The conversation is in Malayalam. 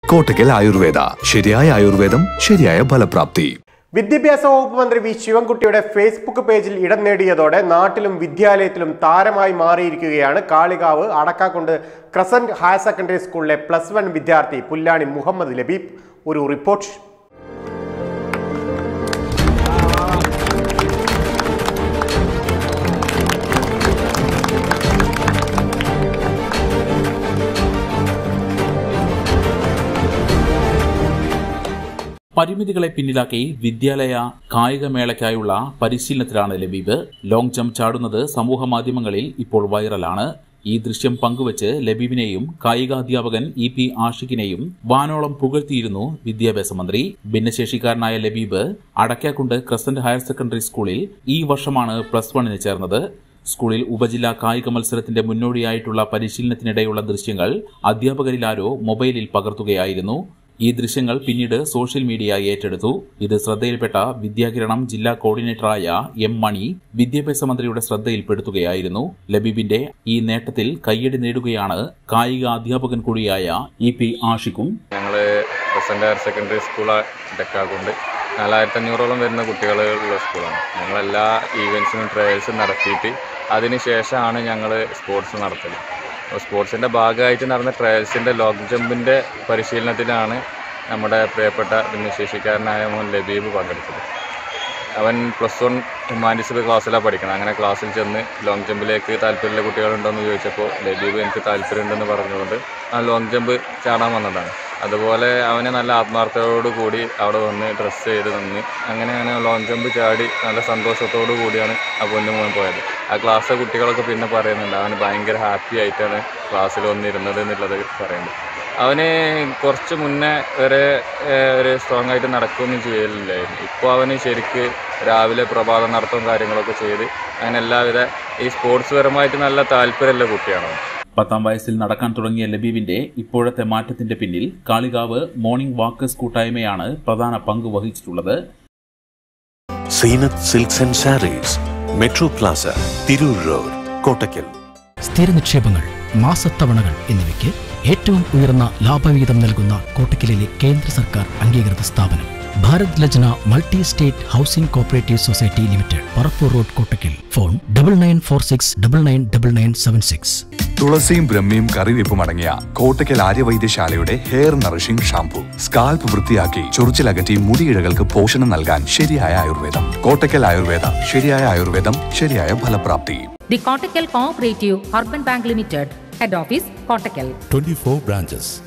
കോട്ടക്കൽ ആയുർവേദ ശരിയായ ആയുർവേദം ശരിയായ ഫലപ്രാപ്തി വിദ്യാഭ്യാസ വകുപ്പ് മന്ത്രി വി ശിവൻകുട്ടിയുടെ ഫേസ്ബുക്ക് പേജിൽ ഇടം നേടിയതോടെ നാട്ടിലും വിദ്യാലയത്തിലും താരമായി മാറിയിരിക്കുകയാണ് Kalikavu Adakkakundu crescent higher secondary സ്കൂളിലെ പ്ലസ് വൺ വിദ്യാർത്ഥി പുല്ലാണി മുഹമ്മദ് ലബീബ് ഒരു റിപ്പോർട്ട് പരിമിതികളെ പിന്നിലാക്കി വിദ്യാലയ കായികമേളയ്ക്കായുള്ള പരിശീലനത്തിലാണ് ലബീബ് ലോങ് ജംപ് ചാടുന്നത് സമൂഹ മാധ്യമങ്ങളിൽ ഇപ്പോൾ വൈറലാണ് ഈ ദൃശ്യം പങ്കുവച്ച് ലബീബിനെയും കായികാധ്യാപകൻ ഇ പി ആഷിഖിനെയും വാനോളം പുകഴ്ത്തിയിരുന്നു വിദ്യാഭ്യാസ മന്ത്രി ഭിന്നശേഷിക്കാരനായ Labeeb Adakkakundu crescent higher secondary സ്കൂളിൽ ഈ വർഷമാണ് പ്ലസ് വണ്ണിന് ചേർന്നത് സ്കൂളിൽ ഉപജില്ലാ കായിക മത്സരത്തിന്റെ മുന്നോടിയായിട്ടുള്ള പരിശീലനത്തിനിടെയുള്ള ദൃശ്യങ്ങൾ അധ്യാപകരിലാരോ മൊബൈലിൽ പകർത്തുകയായിരുന്നു ഈ ദൃശ്യങ്ങൾ പിന്നീട് സോഷ്യൽ മീഡിയ ഏറ്റെടുത്തു ഇത് ശ്രദ്ധയിൽപ്പെട്ട വിദ്യാകിരണം ജില്ലാ കോർഡിനേറ്ററായ എം മണി വിദ്യാഭ്യാസ മന്ത്രിയുടെ ശ്രദ്ധയിൽപ്പെടുത്തുകയായിരുന്നു ലബീബിന്റെ ഈ നേട്ടത്തിൽ കയ്യടി നേടുകയാണ് കായിക അധ്യാപകൻ കൂടിയായ ഇ പി ആഷിഖും ഞങ്ങൾ പ്രസന്റ് ഹയർ സെക്കൻഡറി സ്കൂൾ ഡെക്കാക്കുണ്ട് നാലായിരത്തി അഞ്ഞൂറോളം വരുന്ന കുട്ടികളുള്ള സ്കൂളാണ് ഞങ്ങൾ എല്ലാ ഈവൻസിനും ട്രയൽസും നടത്തിയിട്ട് അതിന് ശേഷമാണ് ഞങ്ങൾ സ്പോർട്സ് നടത്തല് അപ്പോൾ സ്പോർട്സിൻ്റെ ഭാഗമായിട്ട് നടന്ന ട്രയൽസിൻ്റെ ലോങ് ജമ്പിൻ്റെ പരിശീലനത്തിലാണ് നമ്മുടെ പ്രിയപ്പെട്ട ഭിന്നശേഷിക്കാരനായ മോൻ ലബീബ് പങ്കെടുത്തത് അവൻ പ്ലസ് വൺ ഹ്യൂമാനിറ്റീസ് ക്ലാസ്സിലാണ് പഠിക്കണം അങ്ങനെ ക്ലാസ്സിൽ ചെന്ന് ലോങ് ജമ്പിലേക്ക് താല്പര്യമുള്ള കുട്ടികളുണ്ടോയെന്ന് ചോദിച്ചപ്പോൾ ലബീബ് എനിക്ക് താല്പര്യമുണ്ടെന്ന് പറഞ്ഞുകൊണ്ട് ആ ലോങ് ജമ്പ് ചാടാൻ വന്നതാണ് അതുപോലെ അവന് നല്ല ആത്മാർത്ഥതയോടു കൂടി അവിടെ വന്ന് ഡ്രസ്സ് ചെയ്ത് നിന്ന് അങ്ങനെ അങ്ങനെ ലോങ് ജമ്പ് ചാടി നല്ല സന്തോഷത്തോടു കൂടിയാണ് ആ പൊന്നു മോൻ പോയത് ആ ക്ലാസ്സിലെ കുട്ടികളൊക്കെ പിന്നെ പറയുന്നുണ്ട് അവന് ഭയങ്കര ഹാപ്പി ആയിട്ടാണ് ക്ലാസ്സിൽ വന്നിരുന്നത് എന്നുള്ളത് പറയുന്നുണ്ട് അവന് കുറച്ച് മുന്നേ വരെ ഏഹ്, ഒരു സ്ട്രോങ് ആയിട്ട് നടക്കുകയൊന്നും ചെയ്യലില്ലായിരുന്നു ഇപ്പോൾ അവന് ശരിക്ക് രാവിലെ പ്രഭാത നടത്തവും കാര്യങ്ങളൊക്കെ ചെയ്ത് അങ്ങനെ എല്ലാവിധ ഈ സ്പോർട്സ് പരമായിട്ട് നല്ല താല്പര്യമുള്ള കുട്ടിയാണ് അവൻ പത്താം വയസ്സിൽ നടക്കാൻ തുടങ്ങിയ ലബീബിന്റെ ഇപ്പോഴത്തെ മാറ്റത്തിന്റെ പിന്നിൽ കാളികാവ് മോർണിംഗ് വാക്കേഴ്സ് കൂട്ടായ്മയാണ് പ്രധാന പങ്ക് വഹിച്ചിട്ടുള്ളത് Zeenath silks and sarees Metro Plaza Tirur road Kottakkal സ്ഥിര നിക്ഷേപങ്ങൾ മാസത്തവണകൾ എന്നിവയ്ക്ക് ഏറ്റവും ഉയർന്ന ലാഭവിഹിതം നൽകുന്ന കോട്ടക്കലിലെ കേന്ദ്ര സർക്കാർ അംഗീകൃത സ്ഥാപനം Bharat Lajna multi state housing cooperative society limited Parappur road Kottakkal phone double nine four six double nine double nine seven six തുളസിയും ബ്രഹ്മയും കറിവേപ്പും അടങ്ങിയ കോട്ടക്കൽ ആര്യവൈദ്യശാലയുടെ ഹെയർ നറിഷിംഗ് ഷാംപൂ സ്കാൽപ്പ് വൃത്തിയാക്കി ചൊറിച്ചിലകറ്റി മുടിയിഴകൾക്ക് പോഷണം നൽകാൻ ശരിയായ ആയുർവേദം കോട്ടക്കൽ ആയുർവേദ ശരിയായ ആയുർവേദം ശരിയായ ഫലപ്രാപ്തി The Kottakkal Cooperative Urban Bank Limited, Head Office, Kottakkal. 24 branches